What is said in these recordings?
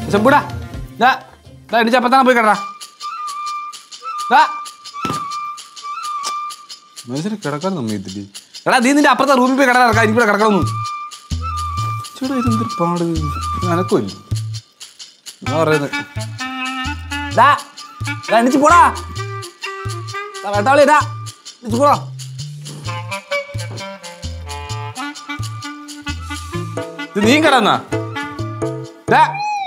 ചെമ്പൂടാ ദാ ദാ എണീച്ച് അപ്പത്താണെ പോയി കിടടാ ദാ മനുഷ്യന് കിടക്കാൻ സമ്മതിത്തില്ലേ എടാ നീ നിന്റെ അപ്പുറത്തെ റൂമിൽ പോയി കിടക്കാൻ ഇറക്കാം എനിക്കൂടെ കിടക്കണമെന്ന് ചേട്ടാ ഇതെന്തൊരു പാട് അനക്കുമല്ലോ എന്നാ പറയുന്നത് ദാ ദാ എണീച്ച് പോടാ ദാ വേട്ടാവളി ഇടാ എണീച്ച് പോടാ ഇത് നീ കിടന്നാ ദാ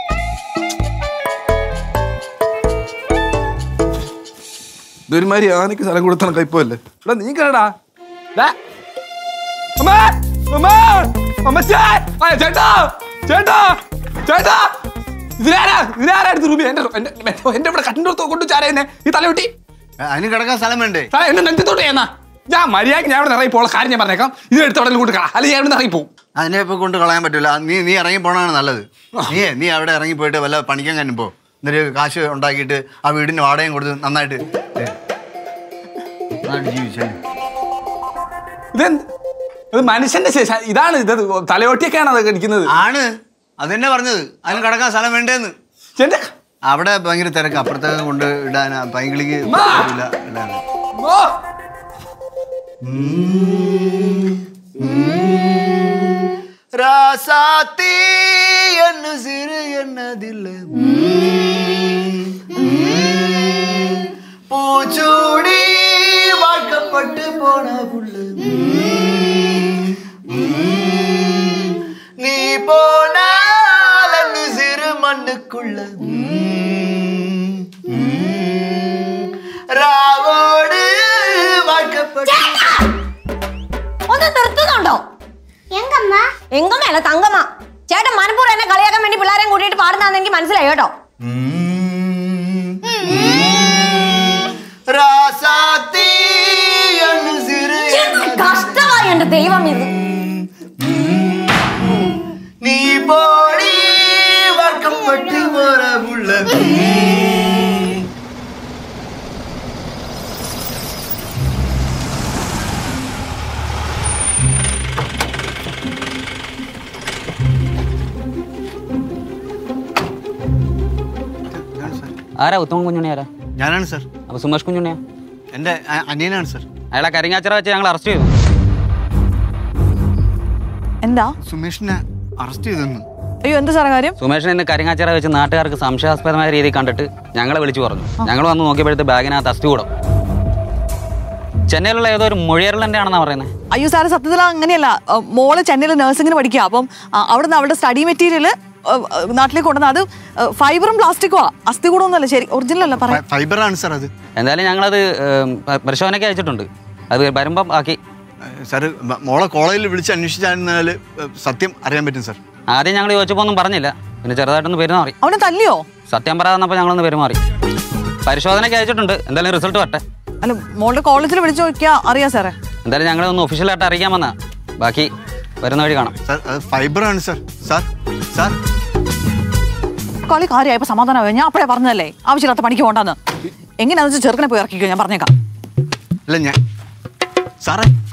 ഇതൊരുമാതിരി ആനക്ക് സ്ഥലം കൊടുത്താണ് കൈപ്പോല്ലേ ഇവിടെ നീ കേടാ ചേട്ടാ ചേട്ടാ ചേട്ടാ ഇതിനാരാ ഇതിനാരാ എടുത്ത് റൂമി എന്റെ എന്റെ എന്റെ ഇവിടെ കട്ടിന്റെ അടുത്ത് കൊണ്ടു ചാര എന്നെ ഈ തലയൊട്ടി അതിന് കിടക്കാൻ സ്ഥലം വേണ്ടേ തല എന്നെ നെഞ്ചത്തോട്ട് എന്നാ ഞാൻ മര്യാദക്ക് ഞാൻ ഇവിടെ ഇറങ്ങി പോകാൻ കാര്യം ഞാൻ പറഞ്ഞേക്കാം ഇത് എടുത്ത് അവിടെ കൂട്ടി കളാം അല്ലെങ്കിൽ ഞാൻ ഇവിടെ ഇറങ്ങി പോകും അതിനെ ഇപ്പൊ കൊണ്ട് കളയാൻ പറ്റില്ല നീ നീ ഇറങ്ങി പോണാണ് നല്ലത് നീ നീ അവിടെ ഇറങ്ങി പോയിട്ട് വല്ല പണിക്കാൻ കഞ്ഞു പോ എന്നിട്ട് കാശ് ഉണ്ടാക്കിയിട്ട് ആ വീടിന് വാടകയും കൊടുത്ത് നന്നായിട്ട് ഏ, നന്നായിട്ട് ജീവിച്ചേ ഇതെന്ത് ഇത് മനുഷ്യന്റെ ശേഷം ഇതാണ് ഇത് തലയോട്ടിയൊക്കെയാണ് അതൊക്കെ ഇരിക്കുന്നത് ആണ് അതെന്നെ പറഞ്ഞത് അതിന് കിടക്കാൻ സ്ഥലം വേണ്ടേന്ന് എന്റെ അവിടെ ഭയങ്കര തിരക്ക് അപ്പുറത്തേക്ക് കൊണ്ട് ഇടാൻ പൈങ്കിളിക്ക് മാ! പറ്റൂല ഇടാൻ ഓ ராசாத்தி என்ன சிறு என்னதில்ல பூச்சூடி வாழ்க்கப்பட்டு போன புள்ள நீ போனால் அந்த சிறு மண்ணுக்குள்ள ராவோடு வாழ்க்கப்பட்டு ഒന്ന് നിർത്തുന്നുണ്ടോ എങ്കമ്മ എങ്കമ്മയല്ല തങ്കമ്മ ചേട്ടൻ മനപ്പൂർവ്വം എന്നെ കളിയാക്കാൻ വേണ്ടി പിള്ളേരെയും കൂട്ടിയിട്ട് പാടുന്നതെന്ന് എനിക്ക് മനസ്സിലായി കേട്ടോ ராசாத்தி என்று சிறு കഷ്ടമായി എന്റെ ദൈവം ഇത് நீ போடி வர்க்கப்பட்டு போற புள்ள ആരാ ഉത്തമൻ കുഞ്ഞുണ്ണി ആരാ ഞാനാണ് സർ അപ്പൊ സുമേഷ് കുഞ്ഞുണ്ണിയാ എൻ്റെ അ- അനിയനാണ് സർ അയാളെ കരിങ്ങാച്ചിറ വെച്ച് ഞങ്ങൾ അറസ്റ്റ് ചെയ്തു എന്താ സുമേഷിനെ അറസ്റ്റ് ചെയ്തെന്ന് അയ്യോ എന്താ സാറേ കാര്യം സുമേഷിനെ ഇന്ന് കരിങ്ങാച്ചിറ വെച്ച് നാട്ടുകാർക്ക് സംശയാസ്പദമായ രീതിയിൽ കണ്ടിട്ട് ഞങ്ങളെ വിളിച്ചു പറഞ്ഞു ഞങ്ങൾ വന്ന് നോക്കിയപ്പോഴത്തെ ബാഗിനകത്ത് അസ്ഥി കൂടം ചെന്നൈയിലുള്ള ഏതോ ഒരു മൊഴിയറിലൻ്റെ ആണെന്നാ പറയുന്നത് അയ്യോ സാറ് സത്യത്തിൽ അങ്ങനെയല്ല അ, മോള് ചെന്നൈയിൽ നഴ്സിംഗിന് പഠിക്കുക അപ്പം അ, അവിടുന്ന് അവളുടെ സ്റ്റഡി മെറ്റീരിയൽ നാട്ടിലേക്ക് കൊണ്ടുവന്ന അത് ഫൈബറും പ്ലാസ്റ്റിക്കുമാ അസ്ഥി കൂടെ ഒന്നുമല്ല ശരി ഒറിജിനൽ അല്ല പറയാം ഫൈബറാണ് സർ അത് എന്തായാലും ഞങ്ങളത് ഏം, പ- പരിശോധനയ്ക്ക് അയച്ചിട്ടുണ്ട് അത് വരുമ്പം ആക്കി സാറ് മ- മോളെ കോളേജിൽ വിളിച്ച് അന്വേഷിച്ചാൽ സത്യം അറിയാൻ പറ്റും സർ ആദ്യം ഞങ്ങൾ ചോദിച്ചപ്പോൾ ഒന്നും പറഞ്ഞില്ല പിന്നെ ചെറുതായിട്ടൊന്ന് പെരുമാറി അവനെ തല്ലിയോ സത്യം പറയാന്നപ്പോൾ ഞങ്ങളൊന്ന് പെരുമാറി പരിശോധനയ്ക്ക് അയച്ചിട്ടുണ്ട് എന്തായാലും റിസൾട്ട് വരട്ടെ അല്ല മോളുടെ കോളേജിൽ വിളിച്ചു നോക്കിയാ അറിയാം സാറേ എന്തായാലും ഞങ്ങളെ ഒന്ന് ഒഫീഷ്യലായിട്ട് അറിയിക്കാൻ വന്നാ ബാക്കി വരുന്ന വഴി കാണാം സാർ അത് ഫൈബറാണ് സർ സാർ സാർ കളി കാര്യമായപ്പോ സമാധാനമായോ ഞാൻ അപ്പഴേ പറഞ്ഞതല്ലേ ആവശ്യമില്ലാത്ത പണിക്ക് പോകണ്ടെന്ന് എങ്ങനെയാണെന്ന് വെച്ചാൽ ചെറുക്കനെ പോയി ഇറക്കിക്കോ ഞാൻ പറഞ്ഞേക്കാം അല്ല ഞാൻ സാറേ